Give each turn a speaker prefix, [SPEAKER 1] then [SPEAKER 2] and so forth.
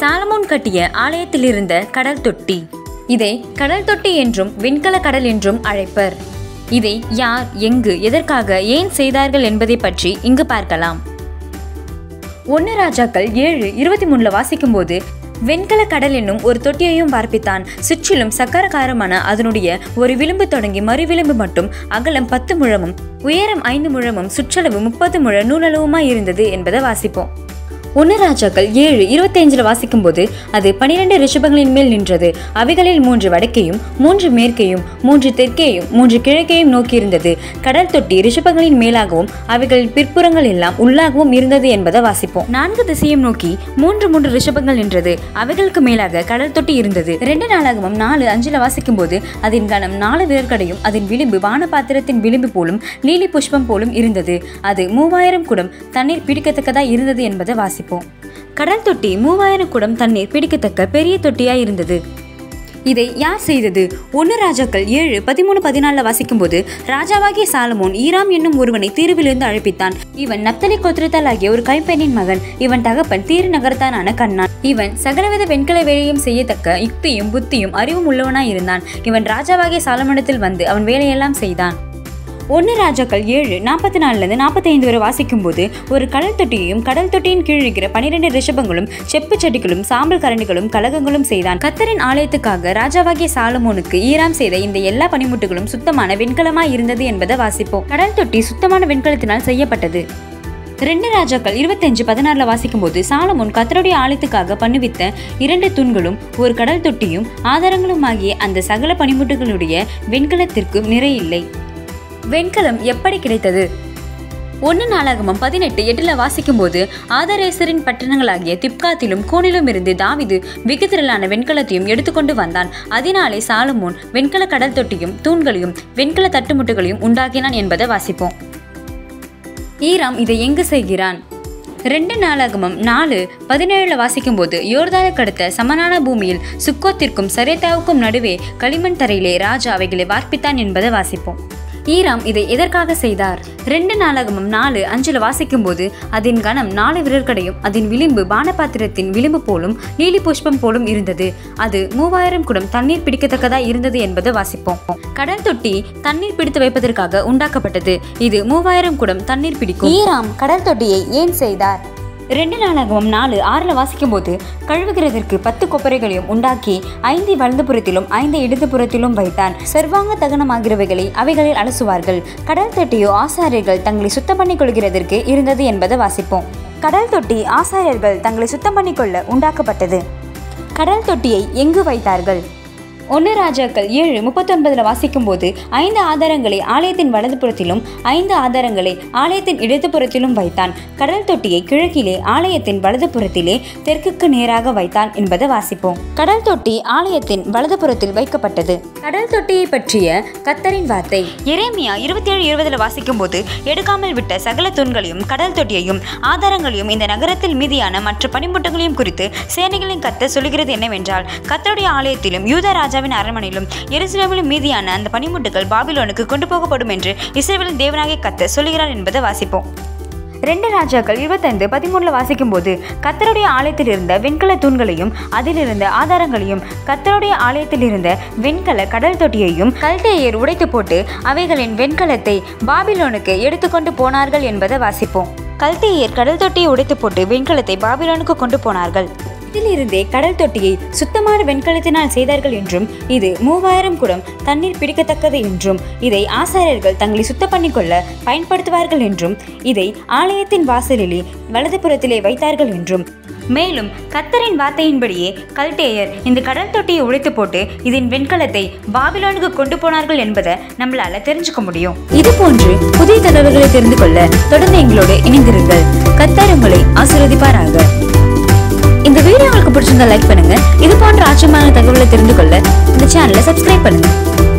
[SPEAKER 1] Solomon கட்டிய ஆலயத்தில் இருந்த கடல் தொட்டி இதை கடல் தொட்டி என்றும் விண்கல கடல் என்றும் அழைப்பர் இதை யார் எங்கு எதற்காக ஏன் செய்தார்கள் என்பதை பற்றி இங்கு பார்க்கலாம் ஒன்று ராஜாக்கள் ஏழு இருபத்தி மூணுல வாசிக்கும்போது வெண்கல கடல் என்னும் ஒரு தொட்டியையும் பார்ப்பித்தான் சுற்றிலும் சக்கரகாரமான அதனுடைய ஒரு விளிம்பு தொடங்கி மறு விளிம்பு மட்டும் அகலம் பத்து முழமும் உயரம் ஐந்து முழமும் சுற்றளவு முப்பது முழ நூலளவுமாய் இருந்தது என்பதை வாசிப்போம் ஒன்று ராஜாக்கள் ஏழு இருபத்தைஞ்சில் வாசிக்கும்போது அது பனிரெண்டு ரிஷபங்களின் மேல் நின்றது அவைகளில் மூன்று வடக்கேயும் மூன்று மேற்கேயும் மூன்று தெற்கேயும் மூன்று கிழக்கேயும் நோக்கி இருந்தது கடல் தொட்டி ரிஷபங்களின் மேலாகவும் அவைகளின் பிற்புறங்கள் எல்லாம் உள்ளாகவும் இருந்தது என்பதை வாசிப்போம் நான்கு திசையும் நோக்கி மூன்று மூன்று ரிஷபங்கள் நின்றது அவைகளுக்கு மேலாக கடல் தொட்டி இருந்தது ரெண்டு நாளாகவும் நாலு அஞ்சில் வாசிக்கும்போது அதன் கனம் நாலு விரற்கடையும் அதன் விளிம்பு வான பாத்திரத்தின் விளிம்பு போலும் லீலி புஷ்பம் போலும் இருந்தது அது மூவாயிரம் குடம் தண்ணீர் பிடிக்கத்தக்கதா இருந்தது என்பதை வாசிப்போம் கடல் தொட்டி மூவாயிரம் குடம் தண்ணீர் பிடிக்கத்தக்க பெரிய தொட்டியாய் இருந்தது இதை யார் செய்தது ஒன்று ராஜாக்கள் ஏழு பதிமூணு பதினாலில் வாசிக்கும்போது ராஜாவாகிய சாலமோன் ஈராம் என்னும் ஒருவனை தீர்விலிருந்து அழைப்பித்தான் இவன் நப்தலி கோத்திரத்தால் ஆகிய ஒரு கைப்பெண்ணின் மகன் இவன் தகப்பன் தீரு நகரத்தானான கண்ணான் இவன் சகலவித வெண்கல வேலையும் செய்யத்தக்க யுக்தியும் புத்தியும் அறிவும் உள்ளவனாய் இருந்தான் இவன் ராஜாவாகிய சாலமோனத்தில் வந்து அவன் வேலையெல்லாம் செய்தான் ஒன்று ராஜாக்கள் ஏழு நாற்பத்தி நாலுலேருந்து நாற்பத்தி ஐந்து வரை வாசிக்கும்போது ஒரு கடல் தொட்டியையும் கடல் தொட்டியின் கீழ் இருக்கிற பனிரெண்டு ரிஷபங்களும் செப்பு செடிகளும் சாம்பல் கரண்டிகளும் கலகங்களும் செய்தான் கத்தரின் ஆலயத்துக்காக ராஜாவாகிய சாலமோனுக்கு ஈராம் செய்த இந்த எல்லா பனிமுட்டுகளும் சுத்தமான வெண்கலமாய் இருந்தது என்பதை வாசிப்போம் கடல் தொட்டி சுத்தமான வெண்கலத்தினால் செய்யப்பட்டது ரெண்டு ராஜாக்கள் இருபத்தஞ்சு பதினாறுல வாசிக்கும்போது சாலமோன் கத்தருடைய ஆலயத்துக்காக பண்ணுவித்த இரண்டு தூண்களும் ஒரு கடல் தொட்டியும் ஆதாரங்களும் ஆகிய அந்த சகல பனிமுட்டுகளுடைய வெண்கலத்திற்கு நிறையில்லை வெண்கலம் எப்படி கிடைத்தது ஒன்று நாளாகமம் பதினெட்டு எட்டில் வாசிக்கும்போது ஆதரேசரின் பட்டணங்களாகிய திப்காத்திலும் கோனிலும் இருந்து தாவிது வெகுதிரளான வெண்கலத்தையும் எடுத்துக்கொண்டு வந்தான் அதனாலே சாலமோன் வெண்கல கடல் தொட்டியும் தூண்களையும் வெண்கல தட்டுமுட்டுகளையும் உண்டாக்கினான் என்பதை வாசிப்போம் ஈராம் இதை எங்கு செய்கிறான் ரெண்டு நாளாகமம் நாலு பதினேழுல வாசிக்கும்போது யோர்தானுக்கு அடுத்த சமனான பூமியில் சுக்கோத்திற்கும் சரேத்தாவுக்கும் நடுவே களிமண் தரையிலே ராஜா அவைகளை வார்ப்பித்தான் என்பதை வாசிப்போம் ஈராம் இதை எதற்காக செய்தார் ரெண்டு நாளாகமும் நாலு அஞ்சுல வாசிக்கும்போது அதன் கனம் நாலு விரற்கடையும் அதன் விளிம்பு பானபாத்திரத்தின் விளிம்பு போலும் நீலி புஷ்பம் போலும் இருந்தது அது மூவாயிரம் குடம் தண்ணீர் பிடிக்கத்தக்கதா இருந்தது என்பதை வாசிப்போம் கடல் தொட்டி தண்ணீர் பிடித்து வைப்பதற்காக உண்டாக்கப்பட்டது இது மூவாயிரம் குடம் தண்ணீர் பிடிக்கும் ஈராம் கடல் தொட்டியை ஏன் செய்தார் ரெண்டு நாளாகவும் நாலு ஆறில் வாசிக்கும்போது கழுவுகிறதற்கு பத்து கொப்பரைகளையும் உண்டாக்கி ஐந்து வலதுபுறத்திலும் ஐந்து இடதுபுறத்திலும் வைத்தான் சர்வாங்க தகனமாகிறவைகளை அவைகளில் அலசுவார்கள் கடல் தொட்டியோ ஆசாரியர்கள் தங்களை சுத்தம் பண்ணிக் கொள்கிறதற்கு இருந்தது என்பதை வாசிப்போம் கடல் தொட்டி ஆசாரியர்கள் தங்களை சுத்தம் பண்ணிக்கொள்ள உண்டாக்கப்பட்டது கடல் தொட்டியை எங்கு வைத்தார்கள் ஒன்று ராஜாக்கள் ஏழு முப்பத்தொன்பதில் வாசிக்கும்போது ஐந்து ஆதாரங்களை ஆலயத்தின் வலதுபுறத்திலும் ஐந்து ஆதாரங்களை ஆலயத்தின் இடதுபுறத்திலும் வைத்தான் கடல் தொட்டியை கிழக்கிலே ஆலயத்தின் வலதுபுறத்திலே தெற்குக்கு நேராக வைத்தான் என்பதை வாசிப்போம் கடல் தொட்டி ஆலயத்தின் வலதுபுறத்தில் வைக்கப்பட்டது கடல் தொட்டியை பற்றிய கத்தரின் வார்த்தை எரேமியா இருபத்தி ஏழு இருபதில் வாசிக்கும்போது எடுக்காமல் விட்ட சகல தூண்களையும் கடல் தொட்டியையும் ஆதாரங்களையும் இந்த நகரத்தில் மீதியான மற்ற பனிமுட்டங்களையும் குறித்து சேனைகளின் கத்த சொல்கிறது என்னவென்றால் கத்தருடைய ஆலயத்திலும் யூத ராஜாவின் அரண்மனையிலும் எருசலேமிலும் மீதியான அந்த பனிமுட்டுகள் பாபிலோனுக்கு கொண்டு போகப்படும் என்று இஸ்ரேலின் தேவனாகிய கத்த சொல்லுகிறார் என்பதை வாசிப்போம் ரெண்டு ராஜாக்கள் இருபத்தைந்து பதிமூணுல வாசிக்கும்போது கத்தருடைய ஆலயத்தில் இருந்த வெண்கல தூண்களையும் அதில் இருந்த ஆதாரங்களையும் கத்தருடைய ஆலயத்தில் இருந்த வெண்கல கடல் தொட்டியையும் கல்தேயர் உடைத்து போட்டு அவைகளின் வெண்கலத்தை பாபிலோனுக்கு எடுத்துக்கொண்டு போனார்கள் என்பதை வாசிப்போம் கல்தேயர் கடல் தொட்டியை உடைத்து போட்டு வெண்கலத்தை பாபிலோனுக்கு கொண்டு போனார்கள் இதிலிருந்தே கடல் தொட்டியை சுத்தமான வெண்கலத்தினால் செய்தார்கள் என்றும் இது மூவாயிரம் குடம் தண்ணீர் பிடிக்கத்தக்கது என்றும் இதை ஆசாரியர்கள் தங்களை சுத்தம் பண்ணிக்கொள்ள பயன்படுத்துவார்கள் என்றும் இதை ஆலயத்தின் வாசலிலே வலதுபுறத்திலே வைத்தார்கள் என்றும் மேலும் கத்தரின் வார்த்தையின்படியே கல்டேயர் இந்த கடல் தொட்டியை உடைத்து போட்டு இதன் வெண்கலத்தை பாபிலோனுக்கு கொண்டு போனார்கள் என்பதை நம்மளால தெரிஞ்சுக்க முடியும் இது போன்று புதிய தகவல்களை தெரிந்து கொள்ள தொடர்ந்து எங்களோடு இணைந்திருங்கள் கத்தர் உங்களை ஆசீர்வதிப்பாராக இந்த வீடியோ உங்களுக்கு பிடிச்சிருந்தா லைக் பண்ணுங்க இது போன்ற ஆச்சரியமான தகவலை தெரிந்து கொள்ள இந்த சேனலை சப்ஸ்கிரைப் பண்ணுங்க